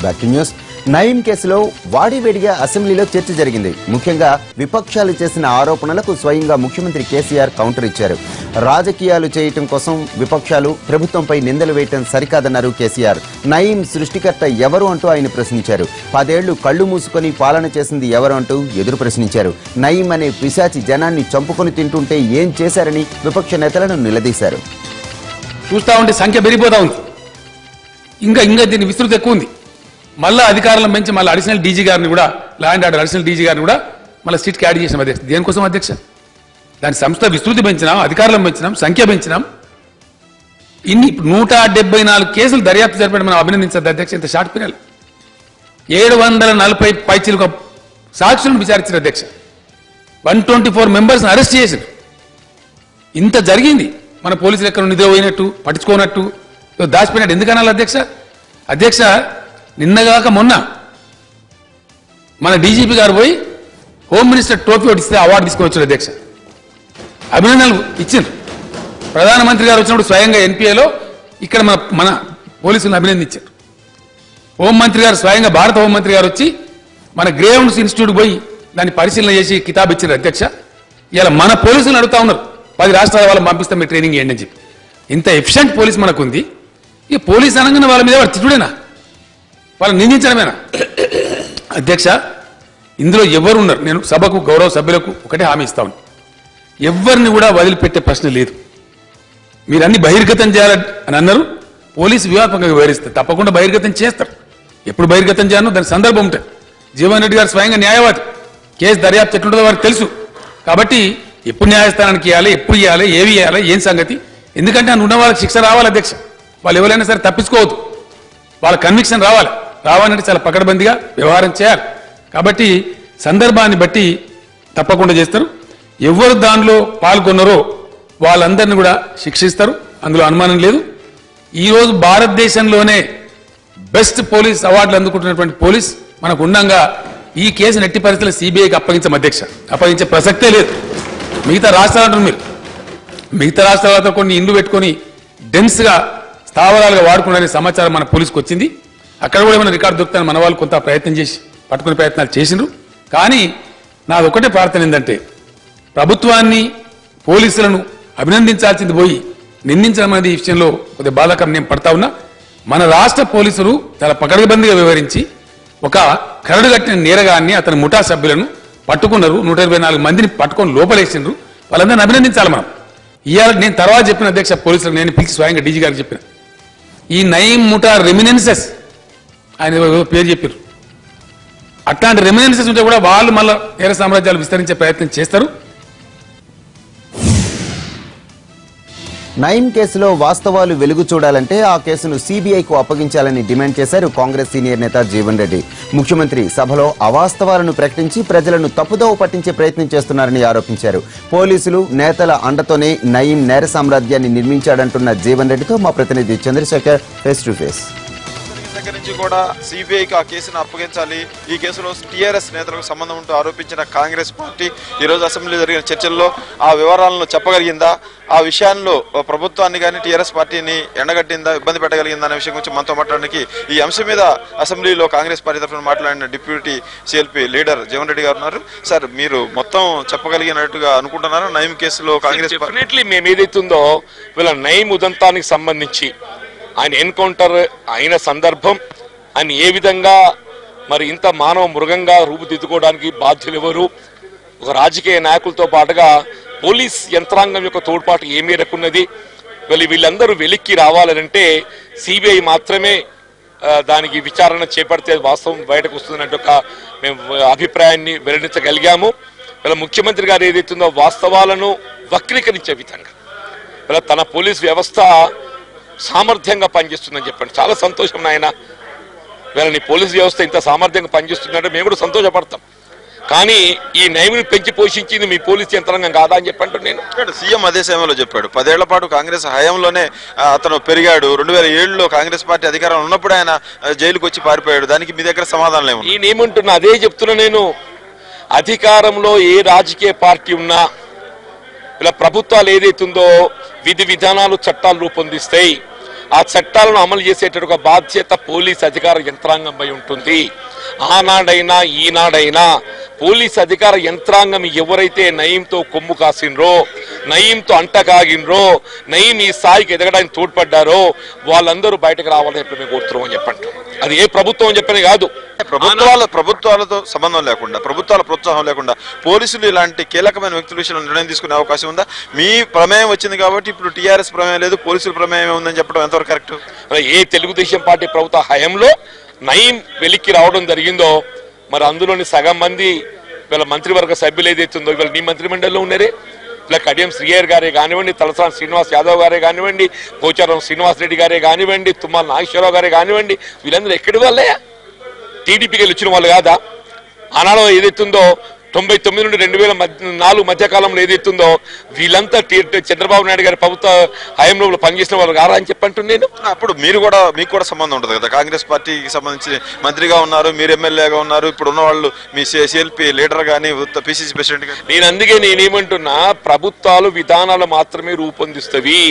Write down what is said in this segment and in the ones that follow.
Back to news Nayeem కేసులో వాడివేడిగా అసెంబ్లీలో చర్చ జరిగింది ముఖ్యంగా విపక్షాలు చేసిన ఆరోపణలకు స్వయంగా ముఖ్యమంత్రి కేసీఆర్ కౌంటర్ ఇచ్చారు రాజకీయాలు చేయటం కోసం విపక్షాలు ప్రభుత్వంపై నిందలు వేయటం సరికాదన్నారు కేసీఆర్ నయీం సృష్టికర్త ఎవరు అంటూ ఆయన ప్రశ్నించారు పదేళ్లు కళ్ళు మూసుకొని పాలన చేసింది ఎవరు అంటూ ఎదురు ప్రశ్నించారు నయీం అనే పిశాచి జనాన్ని చంపుకొని తింటుంటే ఏం చేశారని విపక్ష నేతలను నిలదీశారు చూస్తా ఉంటే సంఖ్య పెరిగిపోతా ఉంది ఇంకా ఇంకా దీని విస్తృతి ఎక్కువ ఉంది మళ్ళా అధికారులను పెంచి మళ్ళీ అడిషనల్ డీజీ గారిని కూడా ల్యాండ్ ఆర్డర్ అడిషనల్ డీజీ గారిని కూడా మళ్ళీ సీట్కి యాడ్ చేసినాం అధ్యక్ష దేనికోసం అధ్యక్ష దాని సంస్థ విస్తృతి పెంచినాం అధికారులను పెంచినాం సంఖ్య పెంచినాం ఇన్ని నూట డెబ్బై నాలుగు కేసులు దర్యాప్తు జరిపడం మనం అభినందించద్దు అధ్యక్ష ఇంత షార్ట్ పీరియడ్ ఏడు వందల నలభై పైచీలకు సాక్షులను విచారించారు అధ్యక్ష one twenty four members arrest చేశారు ఇంత జరిగింది మన పోలీసులు ఎక్కడ నిద్ర పోయినట్టు పట్టించుకోనట్టు ఏదో దాచిపోయినట్టు ఎందుకనాలి అధ్యక్ష అధ్యక్ష నిన్నగాక మొన్న మన డీజీపీ గారు పోయి హోమ్ మినిస్టర్ టోపీ ఒకటి ఇస్తే అవార్డు తీసుకొని వచ్చారు అధ్యక్ష అభినందనలు ఇచ్చిండ్రు ప్రధానమంత్రి గారు వచ్చినప్పుడు స్వయంగా ఎన్పిఏలో ఇక్కడ మన మన పోలీసులను అభినందించారు హోంమంత్రి గారు స్వయంగా భారత హోంమంత్రి గారు వచ్చి మన గ్రేవ్స్ ఇన్స్టిట్యూట్ పోయి దాన్ని పరిశీలన చేసి కితాబ్ ఇచ్చారు అధ్యక్ష ఇలా మన పోలీసులను అడుగుతా ఉన్నారు పది రాష్ట్రాల వాళ్ళని పంపిస్తాం మీరు ట్రైనింగ్ చేయండి అని చెప్పి ఇంత ఎఫిషియెంట్ పోలీస్ మనకు ఉంది ఈ పోలీస్ అనగానే వాళ్ళ మీద వాడు తిట్టుడేనా వాళ్ళని నిందించడమేనా అధ్యక్ష ఇందులో ఎవరు ఉన్నారు నేను సభకు గౌరవ సభ్యులకు ఒకటే హామీ ఇస్తాను ఎవరిని కూడా వదిలిపెట్టే ప్రశ్న లేదు మీరు అన్ని బహిర్గతం చేయాలని అని అన్నారు పోలీసు వ్యూహాత్మకంగా వివరిస్తారు తప్పకుండా బహిర్గతం చేస్తారు ఎప్పుడు బహిర్గతం చేయాలో దాని సందర్భం ఉంటుంది జీవన్ రెడ్డి గారు స్వయంగా న్యాయవాది కేసు దర్యాప్తు ఎట్లుంటుందో వారికి తెలుసు కాబట్టి ఎప్పుడు న్యాయస్థానానికి ఇవ్వాలి ఎప్పుడు ఇవ్వాలి ఏవి ఇవ్వాలి ఏం సంగతి ఎందుకంటే ఆ ఉన్న వాళ్ళకి శిక్ష రావాలి అధ్యక్ష వాళ్ళు ఎవరైనా సరే తప్పించుకోవద్దు వాళ్ళ కన్విక్షన్ రావాలి రావాలంటే చాలా పకడ్బందీగా వ్యవహారం చేయాలి కాబట్టి సందర్భాన్ని బట్టి తప్పకుండా చేస్తారు ఎవరు దానిలో పాల్గొన్నారో వాళ్ళందరినీ కూడా శిక్షిస్తారు అందులో అనుమానం లేదు ఈ రోజు భారతదేశంలోనే బెస్ట్ పోలీస్ అవార్డులు అందుకుంటున్నటువంటి పోలీస్ మనకు ఉండంగా ఈ కేసును ఎట్టి పరిస్థితుల్లో సిబిఐకి అప్పగించం అధ్యక్ష అప్పగించే ప్రసక్తే లేదు మిగతా రాష్ట్రాలు అంటారు మీరు మిగతా రాష్ట్రాలతో కొన్ని ఇండ్లు పెట్టుకొని డెన్స్ గా స్థావరాలుగా వాడుకునే సమాచారం మన పోలీసుకు వచ్చింది అక్కడ కూడా ఏమైనా రికార్డు దొరుకుతాయని మన వాళ్ళు కొంత ప్రయత్నం చేసి పట్టుకునే ప్రయత్నాలు చేసిండ్రు కానీ నాది ఒకటే ప్రార్థన ఏంటంటే ప్రభుత్వాన్ని పోలీసులను అభినందించాల్సింది పోయి నిందించడం అనేది ఈ విషయంలో కొద్దిగా బాధాకరం నేను పడతా ఉన్నా మన రాష్ట్ర పోలీసులు చాలా పకడ్బందీగా వివరించి ఒక కరడు కట్టిన నేరగాన్ని అతని ముఠా సభ్యులను పట్టుకున్నారు నూట ఇరవై నాలుగు మందిని పట్టుకొని లోపలేసిండ్రు వాళ్ళందరిని అభినందించాలి మనం ఇవాళ నేను తర్వాత చెప్పిన అధ్యక్ష పోలీసులకు నేను పిలిచి స్వయంగా డీజీ గారికి చెప్పిన ఈ నయీం ముఠా రెమినెన్సెస్ ఆయన ఏదో పేరు చెప్పారు అట్లాంటి రెమినెన్సెస్ ఉంటే కూడా వాళ్ళు మళ్ళీ నేర సామ్రాజ్యాలు విస్తరించే ప్రయత్నం చేస్తారు నయీం కేసులో వాస్తవాలు వెలుగు చూడాలంటే ఆ కేసును సీబీఐకు అప్పగించాలని డిమాండ్ చేశారు కాంగ్రెస్ సీనియర్ నేత జీవన్ రెడ్డి ముఖ్యమంత్రి సభలో అవాస్తవాలను ప్రకటించి ప్రజలను తప్పుదోవ పట్టించే ప్రయత్నం చేస్తున్నారని ఆరోపించారు పోలీసులు నేతల అండతోనే నయీం నేర సామ్రాజ్యాన్ని నిర్మించాడంటున్న జీవన్ రెడ్డితో మా ప్రతినిధి చంద్రశేఖర్ ఫేస్ టు ఫేస్ దగ్గర నుంచి కూడా సిబిఐకి ఆ కేసును అప్పగించాలి ఈ కేసులో టీఆర్ఎస్ నేతలకు సంబంధం ఉంటూ ఆరోపించిన కాంగ్రెస్ పార్టీ ఈ రోజు అసెంబ్లీలో జరిగిన చర్చల్లో ఆ వివరాలను చెప్పగలిగిందా ఆ విషయాల్లో ప్రభుత్వాన్ని కానీ టీఆర్ఎస్ పార్టీని ఎండగట్టిందా ఇబ్బంది పెట్టగలిగిందా అనే విషయం గురించి మనతో మాట్లాడడానికి ఈ అంశం మీద అసెంబ్లీలో కాంగ్రెస్ పార్టీ తరఫున మాట్లాడిన deputy CLP leader Jeevan Reddy garu ఉన్నారు సార్ మీరు మొత్తం చెప్పగలిగినట్టుగా అనుకుంటున్నారా నయం కేసులో కాంగ్రెస్ పార్టీ డెఫినెట్లీ మేము ఏదైతుందో వీళ్ళ నయం ఉదంతానికి సంబంధించి ఆయన ఎన్కౌంటర్ అయిన సందర్భం ఆయన ఏ విధంగా మరి ఇంత మానవ మృగంగా రూపుదిద్దుకోవడానికి బాధ్యులు ఎవరు ఒక రాజకీయ నాయకులతో పాటుగా పోలీస్ యంత్రాంగం యొక్క తోడ్పాటు ఏ మేరకు ఉన్నది వీళ్ళు వీళ్ళందరూ వెలిక్కి రావాలనంటే సిబిఐ మాత్రమే ఆ, దానికి విచారణ చేపడితే వాస్తవం బయటకు వస్తుందన్నట్టు ఒక మేము అభిప్రాయాన్ని వెల్లడించగలిగాము వీళ్ళ ముఖ్యమంత్రి గారు ఏదైతుందో వాస్తవాలను వక్రీకరించే విధంగా వీళ్ళ తన పోలీస్ వ్యవస్థ సామర్థ్యంగా పనిచేస్తుందని చెప్పండి చాలా సంతోషం నాయన వీళ్ళ నీ పోలీస్ వ్యవస్థ ఇంత సామర్థ్యంగా పనిచేస్తుందంటే మేము కూడా సంతోషపడతాం కానీ ఈ నైముని పెంచి పోషించింది మీ పోలీస్ యంత్రాంగం కాదా అని చెప్పంటూ నేను ఇక్కడ సీఎం అదే సమయంలో చెప్పాడు పదేళ్ల పాటు కాంగ్రెస్ హయాంలోనే ఆ, అతను పెరిగాడు రెండు వేల ఏడులో కాంగ్రెస్ పార్టీ అధికారంలో ఉన్నప్పుడు ఆయన ఆ, జైలుకు వచ్చి పారిపోయాడు దానికి మీ దగ్గర సమాధానం ఏముంది ఈయన ఏమంటున్నా అదే చెప్తున్నా నేను అధికారంలో ఏ రాజకీయ పార్టీ ఉన్నా ఇలా ప్రభుత్వాలు ఏదైతుందో విధి విధానాలు చట్టాలు రూపొందిస్తాయి ఆ చట్టాలను అమలు చేసేట ఒక బాధ్యత పోలీస్ అధికార యంత్రాంగంపై ఉంటుంది ఆనాడైనా ఈనాడైనా పోలీస్ అధికార యంత్రాంగం ఎవరైతే నయంతో కొమ్ము కాసినరో నయంతో అంటకాగినరో నయం ఈ స్థాయికి ఎదగడానికి తోడ్పడ్డారో వాళ్ళందరూ బయటకు రావాలని చెప్పి మేము కోరుతున్నాం అని చెప్పండి అది ఏ ప్రభుత్వం అని చెప్పని కాదు ప్రభుత్వాల ప్రభుత్వాలతో సంబంధం లేకుండా ప్రభుత్వాల ప్రోత్సాహం లేకుండా పోలీసులు ఇలాంటి కీలకమైన వ్యక్తుల విషయంలో నిర్ణయం తీసుకునే అవకాశం ఉందా మీ ప్రమేయం వచ్చింది కాబట్టి ఇప్పుడు టీఆర్ఎస్ ప్రమేయం లేదు పోలీసుల ప్రమేయం ఉందని చెప్పడం ఎంతవరకు కరెక్ట్ మరి ఏ తెలుగుదేశం పార్టీ ప్రభుత్వ హయాంలో నయం వెలిక్కి రావడం జరిగిందో మరి అందులోని సగం మంది వీళ్ళ మంత్రివర్గ సభ్యులు ఏదైతుందో ఇవాళ నీ మంత్రిమండలిలో ఉన్నారే ఇలా కడియం శ్రీయర్ గారే కానివ్వండి తలసాని శ్రీనివాస్ యాదవ్ గారే కానివ్వండి పోచారం శ్రీనివాస్ రెడ్డి గారే కానివ్వండి తుమ్మల నాగేశ్వరరావు గారే కానివ్వండి వీళ్ళందరూ ఎక్కడి వాళ్ళే టీడీపీకి వెళ్ళి వచ్చిన వాళ్ళు కాదా ఆనాడు ఏదైతుందో తొంభై తొమ్మిది నుండి రెండు వేల మధ్య నాలుగు మధ్యకాలంలో ఏదైతుందో వీళ్ళంతా టీ- చంద్రబాబు నాయుడు గారి ప్రభుత్వ హయాంలో పనిచేసిన వాళ్ళు కారా అని చెప్పంటున్నాను నేను అప్పుడు మీరు కూడా మీకు కూడా సంబంధం ఉంటుంది కదా కాంగ్రెస్ పార్టీకి సంబంధించి మంత్రిగా ఉన్నారు మీరు ఎమ్మెల్యేగా ఉన్నారు ఇప్పుడు ఉన్న వాళ్ళు మీ సిఎల్పి లీడర్ కానీ పిసిసి ప్రెసిడెంట్ కానీ నేను అందుకే నేనేమంటున్నా ప్రభుత్వాలు విధానాలు మాత్రమే రూపొందిస్తవి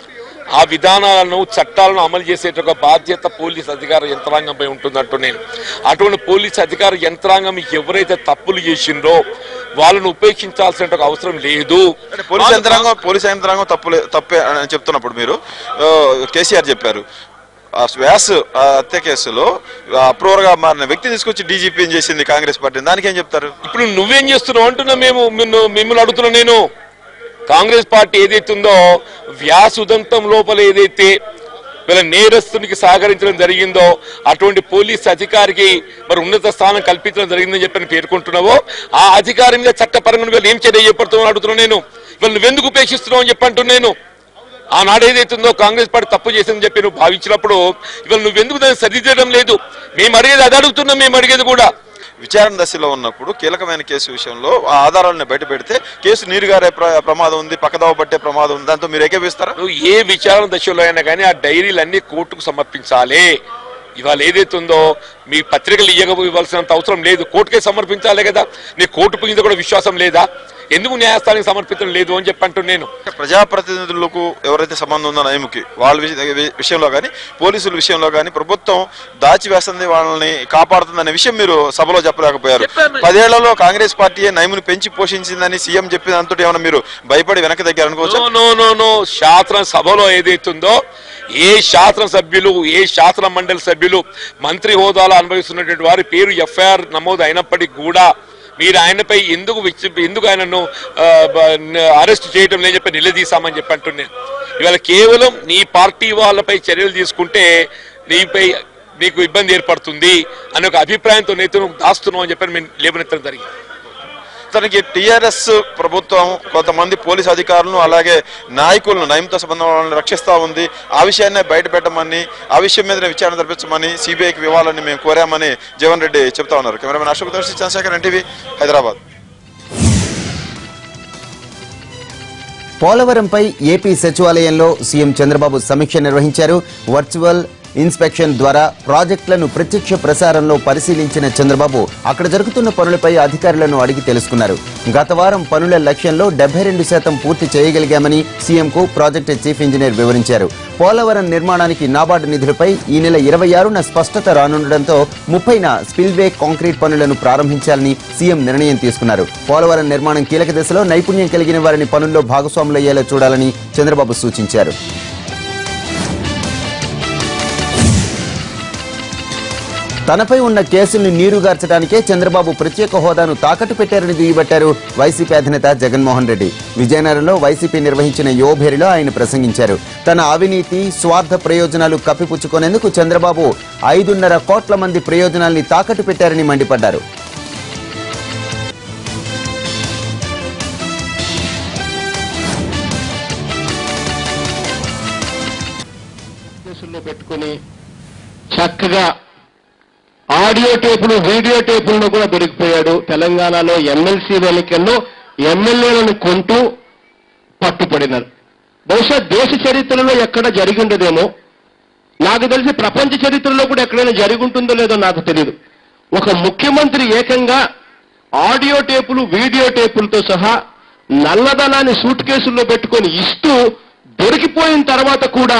ఆ విధానాలను చట్టాలను అమలు చేసేట ఒక బాధ్యత పోలీస్ అధికార యంత్రాంగంపై ఉంటుందంటూ నేను అటువంటి పోలీస్ అధికార యంత్రాంగం ఎవరైతే తప్పులు చేసిండ్రో వాళ్ళను ఉపేక్షించాల్సిన ఒక అవసరం లేదు అంటే పోలీస్ యంత్రాంగం పోలీస్ యంత్రాంగం తప్పులే తప్పే అని చెప్తున్నప్పుడు మీరు ఆ, కేసీఆర్ చెప్పారు ఆ వ్యాస్ ఆ హత్య కేసులో అప్రూవర్ గా మారిన వ్యక్తి తీసుకొచ్చి డీజీపీ చేసింది కాంగ్రెస్ పార్టీ దానికి ఏం చెప్తారు ఇప్పుడు నువ్వేం చేస్తున్నావు అంటున్నా మేము నిన్ను మిమ్మల్ని అడుగుతున్నా నేను కాంగ్రెస్ పార్టీ ఏదైతే ఉందో వ్యాసుదంతం లోపల ఏదైతే వీళ్ళ నేరస్తునికి సహకరించడం జరిగిందో అటువంటి పోలీస్ అధికారికి మరి ఉన్నత స్థానం కల్పించడం జరిగిందని చెప్పని పేర్కొంటున్నావో ఆ అధికారి మీద చట్టపరంగా వీళ్ళు ఏం చర్య చేపడుతున్నావు అడుగుతున్నా నేను వీళ్ళు నువ్వెందుకు ఉపేక్షిస్తున్నావు అని చెప్పి అంటున్నా నేను ఆనాడు ఏదైతుందో కాంగ్రెస్ పార్టీ తప్పు చేసిందని చెప్పి నువ్వు భావించినప్పుడు ఇవాళ నువ్వెందుకు దాన్ని సరిదిద్దడం లేదు మేము అడిగేది అది అడుగుతున్నాం మేము అడిగేది కూడా విచారణ దశలో ఉన్నప్పుడు కీలకమైన కేసు విషయంలో ఆ ఆధారాలను బయట పెడితే కేసు నీరుగారే ప్ర- ప్రమాదం ఉంది పక్కదోవ పట్టే ప్రమాదం ఉంది దాంతో మీరు ఏకీపిస్తారా నువ్వు ఏ విచారణ దశలో అయినా కానీ ఆ డైరీలన్నీ కోర్టుకు సమర్పించాలి ఇవాళ ఏదైతే ఉందో మీ పత్రికలు ఇవ్వక ఇవ్వాల్సినంత అవసరం లేదు కోర్టుకే సమర్పించాలి కదా నీ కోర్టు మీద కూడా విశ్వాసం లేదా ఎందుకు న్యాయస్థానానికి సమర్పించడం లేదు అని చెప్పంటూ నేను ప్రజాప్రతినిధులకు ఎవరైతే సంబంధం ఉందో నయముకి వాళ్ళ విష- వి- విషయంలో కానీ పోలీసుల విషయంలో కానీ ప్రభుత్వం దాచివేస్తుంది వాళ్ళని కాపాడుతుందనే విషయం మీరు సభలో చెప్పలేకపోయారు చెప్పాను. పదేళ్లలో కాంగ్రెస్ పార్టీ నయముని పెంచి పోషించిందని సీఎం చెప్పిన అంతటి ఏమైనా మీరు భయపడి వెనక్కి దగ్గర అనుకోవచ్చు నో నో నో నో శాసన సభలో ఏదైతుందో ఏ శాసన సభ్యులు ఏ శాసన మండలి సభ్యులు మంత్రి హోదాలో అనుభవిస్తున్నటువంటి వారి పేరు ఎఫ్ఐఆర్ నమోదు అయినప్పటికీ కూడా మీరు ఆయనపై ఎందుకు విచ- ఎందుకు ఆయనను ఆ, బ- న- అరెస్ట్ చేయడం లేదని చెప్పి నిలదీశామని చెప్పి అంటున్నాను ఇవాళ కేవలం నీ పార్టీ వాళ్ళపై చర్యలు తీసుకుంటే నీపై నీకు ఇబ్బంది ఏర్పడుతుంది అనే ఒక అభిప్రాయంతో నేత దాస్తున్నావు అని చెప్పి మేము లేవనెత్తడం జరిగింది తనకి టిఆర్ఎస్ ప్రభుత్వం కొంతమంది పోలీస్ అధికారులను అలాగే నాయకులను నయంతో సంబంధం వాళ్ళని రక్షిస్తా ఉంది ఆ విషయాన్నే బయట పెట్టమని ఆ విషయం మీద విచారణ జరిపించమని సిబిఐకి ఇవ్వాలని మేము కోరామని జగన్ రెడ్డి చెప్తా ఉన్నారు కెమెరామెన్ అశోక్ దర్శి చంద్రశేఖర్ ఎన్టీవీ హైదరాబాద్ పోలవరంపై ఏపీ సచివాలయంలో సీఎం చంద్రబాబు సమీక్ష నిర్వహించారు వర్చువల్ ఇన్స్పెక్షన్ ద్వారా ప్రాజెక్టులను ప్రత్యక్ష ప్రసారంలో పరిశీలించిన చంద్రబాబు అక్కడ జరుగుతున్న పనులపై అధికారులను అడిగి తెలుసుకున్నారు గత వారం పనుల లక్ష్యంలో డెబ్బై రెండు శాతం పూర్తి చేయగలిగామని సీఎంకు ప్రాజెక్టు చీఫ్ ఇంజనీర్ వివరించారు పోలవరం నిర్మాణానికి నాబార్డు నిధులపై ఈ నెల ఇరవై ఆరున స్పష్టత రానుండటంతో ముప్పైన స్పిల్వే కాంక్రీట్ పనులను ప్రారంభించాలని సీఎం నిర్ణయం తీసుకున్నారు పోలవరం నిర్మాణం కీలక దశలో నైపుణ్యం కలిగిన వారిని పనుల్లో భాగస్వాములయ్యేలా చూడాలని చంద్రబాబు సూచించారు తనపై ఉన్న కేసుల్ని నీరుగార్చడానికే చంద్రబాబు ప్రత్యేక హోదాను తాకట్టు పెట్టారని దుయ్యబట్టారు వైసీపీ అధినేత జగన్మోహన్ రెడ్డి విజయనగరంలో వైసీపీ నిర్వహించిన యువభేరిలో ఆయన ప్రసంగించారు తన అవినీతి స్వార్థ ప్రయోజనాలు కప్పిపుచ్చుకునేందుకు చంద్రబాబు ఐదున్నర కోట్ల మంది ప్రయోజనాల్ని తాకట్టు పెట్టారని మండిపడ్డారు కేసుల్లో పెట్టుకొని చక్కగా ఆడియో టేపులు వీడియో టేపులను కూడా దొరికిపోయాడు తెలంగాణలో ఎమ్మెల్సీ ఎన్నికల్లో ఎమ్మెల్యేలను కొంటూ పట్టుపడినారు బహుశా దేశ చరిత్రలో ఎక్కడ జరిగి ఉండదేమో నాకు తెలిసి ప్రపంచ చరిత్రలో కూడా ఎక్కడైనా జరిగి ఉంటుందో లేదో నాకు తెలియదు ఒక ముఖ్యమంత్రి ఏకంగా ఆడియో టేపులు వీడియో టేపులతో సహా నల్లధనాన్ని సూట్ కేసుల్లో పెట్టుకొని ఇస్తూ దొరికిపోయిన తర్వాత కూడా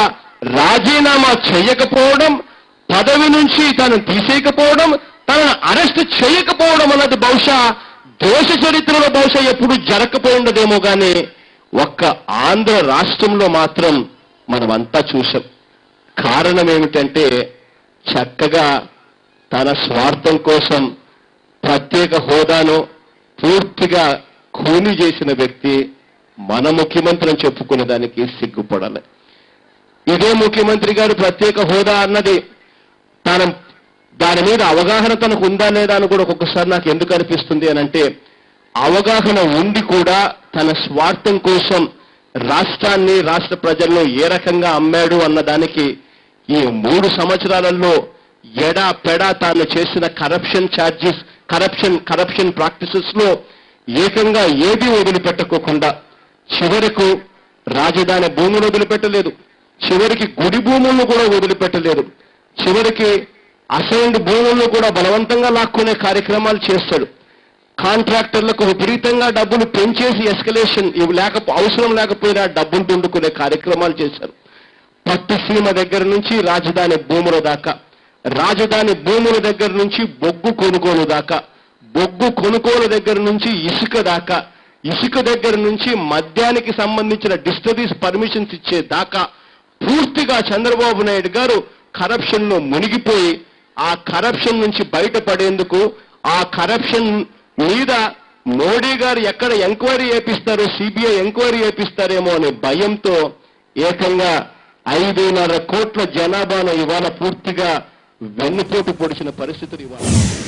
రాజీనామా చేయకపోవడం పదవి నుంచి తను తీసేయకపోవడం తనను అరెస్ట్ చేయకపోవడం అన్నది బహుశా దేశ చరిత్రలో బహుశా ఎప్పుడు జరగకపోయి ఉండదేమో కానీ ఒక్క ఆంధ్ర రాష్ట్రంలో మాత్రం మనమంతా చూసాం కారణం ఏమిటంటే చక్కగా తన స్వార్థం కోసం ప్రత్యేక హోదాను పూర్తిగా ఖూనీ చేసిన వ్యక్తి మన ముఖ్యమంత్రి అని చెప్పుకునే దానికి సిగ్గుపడాలి ఇదే ముఖ్యమంత్రి గారు ప్రత్యేక హోదా అన్నది తన దాని మీద అవగాహన తనకు ఉందా లేదా అని కూడా ఒక్కొక్కసారి నాకు ఎందుకు అనిపిస్తుంది అని అంటే అవగాహన ఉండి కూడా తన స్వార్థం కోసం రాష్ట్రాన్ని రాష్ట్ర ప్రజలను ఏ రకంగా అమ్మాడు అన్న దానికి ఈ మూడు సంవత్సరాలలో ఎడా పెడా తాను చేసిన corruption charges corruption corruption practices లో ఏకంగా ఏది వదిలిపెట్టుకోకుండా చివరకు రాజధాని భూములు వదిలిపెట్టలేదు చివరికి గుడి భూములను కూడా వదిలిపెట్టలేదు చివరికి అసైన్డ్ భూములను కూడా బలవంతంగా లాక్కునే కార్యక్రమాలు చేస్తాడు కాంట్రాక్టర్లకు విపరీతంగా డబ్బులు పెంచేసి ఎస్కలేషన్ ఇవి లేక అవసరం లేకపోయినా డబ్బులు తుండుకునే కార్యక్రమాలు చేశారు పట్టుసీమ దగ్గర నుంచి రాజధాని భూముల దాకా రాజధాని భూముల దగ్గర నుంచి బొగ్గు కొనుగోలు దాకా బొగ్గు కొనుగోలు దగ్గర నుంచి ఇసుక దాకా ఇసుక దగ్గర నుంచి మద్యానికి సంబంధించిన డిస్టరీస్ పర్మిషన్స్ ఇచ్చే దాకా పూర్తిగా చంద్రబాబు నాయుడు గారు కరప్షన్ లో మునిగిపోయి ఆ కరప్షన్ నుంచి బయటపడేందుకు ఆ కరప్షన్ మీద మోడీ గారు ఎక్కడ ఎంక్వైరీ చేపిస్తారో సిబిఐ ఎంక్వైరీ చేపిస్తారేమో అనే భయంతో ఏకంగా ఐదున్నర కోట్ల జనాభాను ఇవాళ పూర్తిగా వెన్నుపోటు పొడిచిన పరిస్థితులు ఇవాళ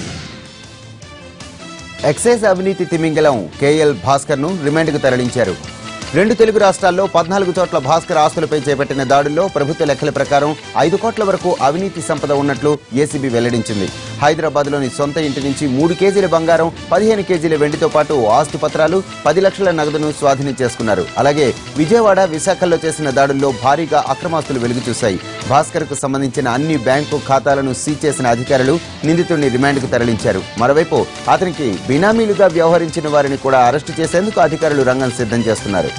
ఎక్సైజ్ అవినీతి తిమింగలం కేఎల్ భాస్కర్ ను రిమాండ్ కు తరలించారు రెండు తెలుగు రాష్ట్రాల్లో పద్నాలుగు చోట్ల భాస్కర్ ఆస్తులపై చేపట్టిన దాడుల్లో ప్రభుత్వ లెక్కల ప్రకారం ఐదు కోట్ల వరకు అవినీతి సంపద ఉన్నట్లు ఏసీబీ వెల్లడించింది హైదరాబాద్ లోని సొంత ఇంటి నుంచి మూడు కేజీల బంగారం పదిహేను కేజీల వెండితో పాటు ఆస్తి పత్రాలు పది లక్షల నగదును స్వాధీనం చేసుకున్నారు అలాగే విజయవాడ విశాఖల్లో చేసిన దాడుల్లో భారీగా అక్రమాస్తులు వెలుగు చూశాయి భాస్కర్ కు సంబంధించిన అన్ని బ్యాంకు ఖాతాలను సీజ్ చేసిన అధికారులు నిందితుడిని రిమాండ్ కు తరలించారు మరోవైపు అతనికి బినామీలుగా వ్యవహరించిన వారిని కూడా అరెస్టు చేసేందుకు అధికారులు రంగం సిద్ధం చేస్తున్నారు